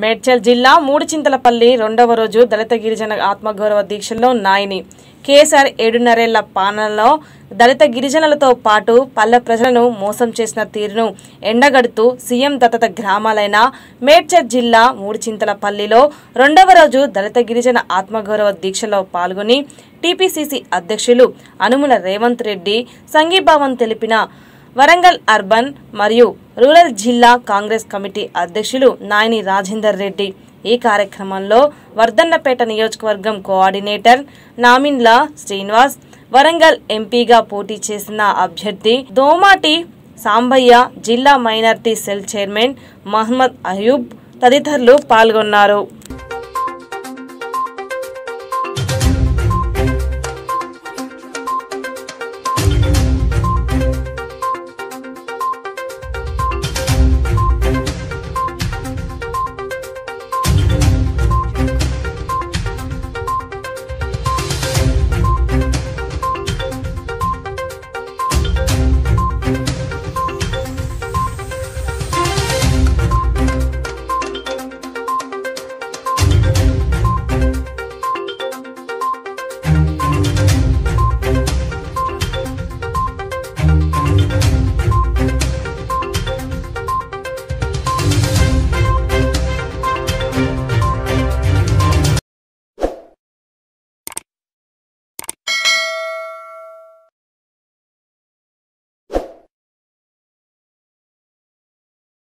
మేడ్చల్ జిల్లా మూడుచింతలపల్లి రెండవ రోజు దళిత గిరిజన ఆత్మగౌరవ దీక్షల్లో నాయని కేసీఆర్ ఏడున్నరేళ్ల పాలనలో దళిత గిరిజనులతో పాటు పల్లె ప్రజలను మోసం చేసిన తీరును ఎండగడుతూ సీఎం దత్తత గ్రామాలైన మేడ్చల్ జిల్లా మూడుచింతలపల్లిలో రెండవ రోజు దళిత గిరిజన ఆత్మగౌరవ దీక్షలో పాల్గొని టీపీసీసీ అధ్యక్షులు అనుముల రేవంత్ రెడ్డి సంఘీభావం తెలిపిన వరంగల్ అర్బన్ మరియు రూరల్ జిల్లా కాంగ్రెస్ కమిటీ అధ్యక్షులు నాయని రాజేందర్ రెడ్డి ఈ కార్యక్రమంలో వర్ధన్నపేట నియోజకవర్గం కోఆర్డినేటర్ నామిన్ల శ్రీనివాస్ వరంగల్ ఎంపీగా పోటీ చేసిన అభ్యర్థి దోమాటి సాంబయ్య జిల్లా minority cell chairman Mohammed Ayub తదితరులు పాల్గొన్నారు